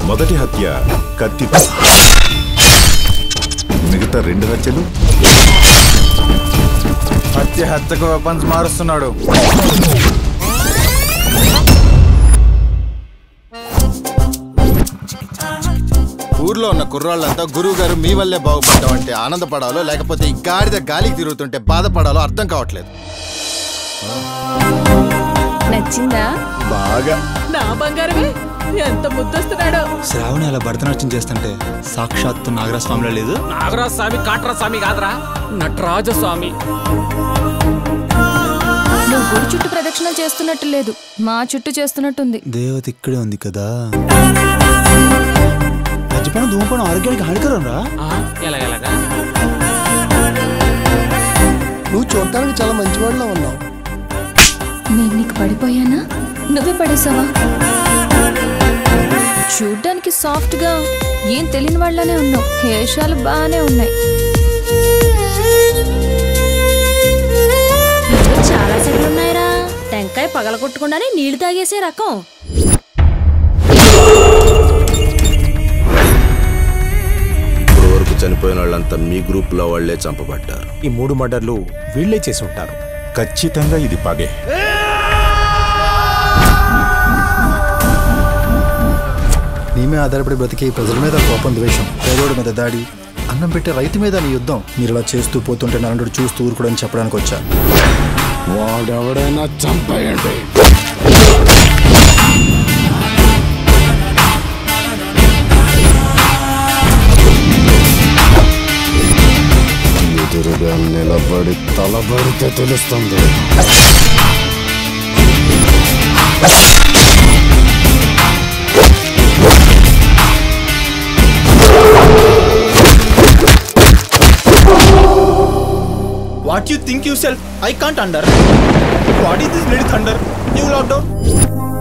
మొదటి హత్య కత్తి మిగతా రెండు హత్యలు హత్య హత్యకు వెపన్స్ మారుస్తున్నాడు ఊర్లో ఉన్న కుర్రాళ్ళంతా గురువు గారు మీ వల్లే బాగుపడ్డామంటే ఆనందపడాలో లేకపోతే ఈ గాడిద గాలికి తిరుగుతుంటే బాధపడాలో అర్థం కావట్లేదు నచ్చిందా బాగా నా బంగారమే ఎంత ముద్దొస్తున్నాడో శ్రావణి అలా భరతనాట్యం చేస్తుంటే సాక్షాత్తు నాగరాజ స్వామిలో లేదు నాగరాజ స్వామి కాట్రా స్వామి కాదురా నటరాజ స్వామి నువ్వు గుడి చుట్టూ ప్రదక్షిణలు చేస్తున్నట్టు లేదు మా చుట్టూ చేస్తున్నట్టుంది దేవత ఇక్కడే ఉంది కదా మద్యపానం ధూమపానం ఆరోగ్యానికి హానికరం రా ఆ, ఎలా ఎలాగా నువ్వు చూడటానికి చాలా మంచివాడిలో ఉన్నావు నేను నీకు పడిపోయానా నువ్వే పడేసావా చూడ్డానికి సాఫ్ట్ గా ఏం తెలియని వాళ్ళనే ఉన్నావు హేషాలు బాగానే ఉన్నాయి చాలా సెట్లు ఉన్నాయిరా టెంకాయ పగల కొట్టకుండానే నీళ్లు తాగేసే రకం ఇప్పుడు వరకు చనిపోయిన వాళ్ళంతా మీ గ్రూప్ లో వాళ్లే చంపబడ్డారు ఈ మూడు మర్డర్లు వీళ్ళే చేసి ఉంటారు ఖచ్చితంగా ఇది పగే నీ మీద ఆధారపడి బ్రతికే ఈ ప్రజల మీద కోపం ద్వేషం పేదోడి మీద దాడి అన్నం పెట్టే రైతు మీద నీ యుద్ధం మీరు ఇలా చేస్తూ పోతుంటే నన్ను చూస్తూ ఊరుకోడని చెప్పడానికి వచ్చా వాడెవడైనా చంపేయండి ఎదురుగా నిలబడి తలబడితే తెలుస్తుంది what you think you self I can't under what is this bloody thunder you lockdown